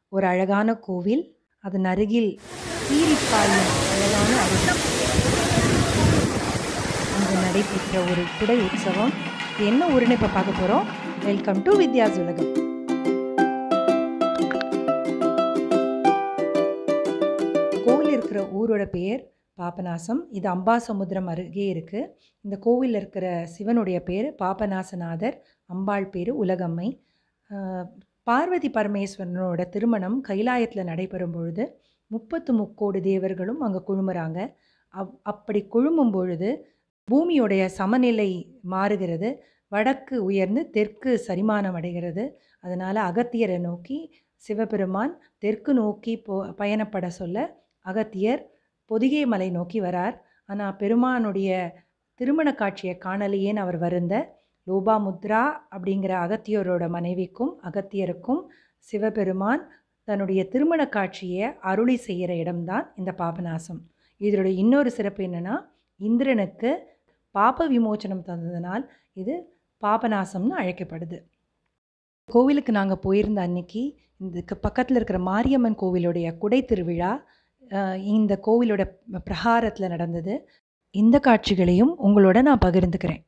ஒரு அழகான கோவில் அதன் அருகில் சீரிப்பாயும் அழகான அருவி அங்கு நடைபெற்ற ஒரு குடை உற்சவம் இது என்ன ஊருன்னு இப்போ பார்க்க போகிறோம் வெல்கம் டு வித்யாஸ் உலகம் கோவில் இருக்கிற ஊரோட பெயர் பாபநாசம் இது அம்பாசமுத்திரம் அருகே இருக்குது இந்த கோவிலில் இருக்கிற சிவனுடைய பேர் பாபநாசநாதர் அம்பாள் பேர் உலகம்மை ஆஹ் பார்வதி பரமேஸ்வரனோட திருமணம் கைலாயத்தில் நடைபெறும் பொழுது முப்பத்து முக்கோடி தேவர்களும் அங்கே குழுமுறாங்க அப் அப்படி குழுமும் பொழுது பூமியுடைய சமநிலை மாறுகிறது வடக்கு உயர்ந்து தெற்கு சரிமானம் அடைகிறது அதனால் அகத்தியரை நோக்கி சிவபெருமான் தெற்கு நோக்கி போ பயணப்பட சொல்ல அகத்தியர் பொதிகை மலை நோக்கி வரார் ஆனால் பெருமானுடைய திருமண காட்சியை காணலையேன்னு அவர் வருந்த லோபாமுத்ரா அப்படிங்கிற அகத்தியரோட மனைவிக்கும் அகத்தியருக்கும் சிவபெருமான் தன்னுடைய திருமண காட்சியை அருளி செய்கிற இடம்தான் இந்த பாபநாசம் இதோட இன்னொரு சிறப்பு என்னென்னா இந்திரனுக்கு பாப விமோச்சனம் தந்ததனால் இது பாபநாசம்னு அழைக்கப்படுது கோவிலுக்கு நாங்கள் போயிருந்த அன்னைக்கு இதுக்கு பக்கத்தில் இருக்கிற மாரியம்மன் கோவிலுடைய குடை திருவிழா அஹ், இந்த கோவிலோட பிரகாரத்தில் நடந்தது இந்த காட்சிகளையும் உங்களோட நான் பகிர்ந்துக்கிறேன்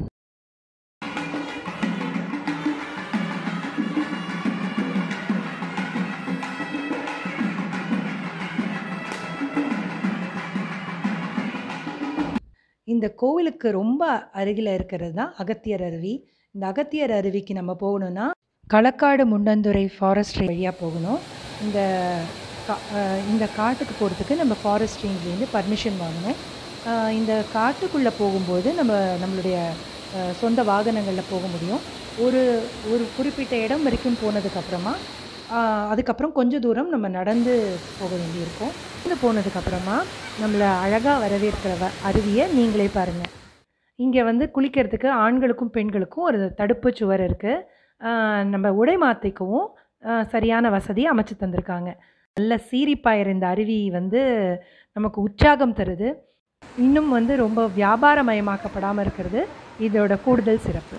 இந்த கோவிலுக்கு ரொம்ப அருகில் இருக்கிறது தான் அகத்தியர் அருவி இந்த அகத்தியர் அருவிக்கு நம்ம போகணுன்னா களக்காடு முண்டந்துறை ஃபாரஸ்ட்ரி வழியாக போகணும் இந்த கா அஹ் இந்த காட்டுக்கு போகிறதுக்கு நம்ம ஃபாரஸ்ட் ரேஞ்ச்லேருந்து பர்மிஷன் வாங்கணும் அஹ் இந்த காட்டுக்குள்ளே போகும்போது நம்ம நம்மளுடைய அஹ், சொந்த வாகனங்களில் போக முடியும் ஒரு ஒரு குறிப்பிட்ட இடம் வரைக்கும் போனதுக்கப்புறமா அதுக்கப்புறம் கொஞ்சம் தூரம் நம்ம நடந்து போக வேண்டியிருக்கும் நடந்து போனதுக்கப்புறமா நம்மளை அழகாக வரவேற்கிற வ அருவியை நீங்களே பாருங்கள் இங்கே வந்து குளிக்கிறதுக்கு ஆண்களுக்கும் பெண்களுக்கும் ஒரு தடுப்பு சுவர் இருக்குது நம்ம உடை மாற்றிக்கவும் ஆஹ் சரியான வசதி அமைச்சு தந்திருக்காங்க நல்ல சீரிப்பாயிற இந்த அருவி வந்து நமக்கு உற்சாகம் தருது இன்னும் வந்து ரொம்ப வியாபாரமயமாக்கப்படாமல் இருக்கிறது இதோட கூடுதல் சிறப்பு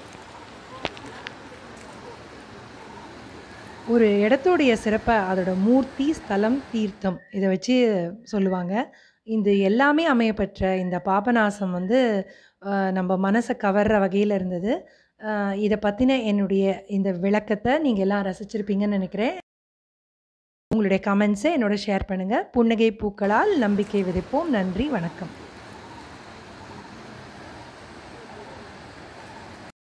ஒரு இடத்துடைய சிறப்பை அதோட மூர்த்தி ஸ்தலம் தீர்த்தம் இதை வச்சு சொல்லுவாங்க இது எல்லாமே அமையப்பெற்ற இந்த பாபநாசம் வந்து ஆஹ், நம்ம மனசை கவர்ற வகையில் இருந்தது ஆஹ், இதை பற்றின என்னுடைய இந்த விளக்கத்தை நீங்கள் எல்லாம் ரசிச்சிருப்பீங்கன்னு நினைக்கிறேன் உங்களுடைய கமெண்ட்ஸை என்னோட ஷேர் பண்ணுங்கள் புன்னகை பூக்களால் நம்பிக்கை விதைப்போம் நன்றி வணக்கம்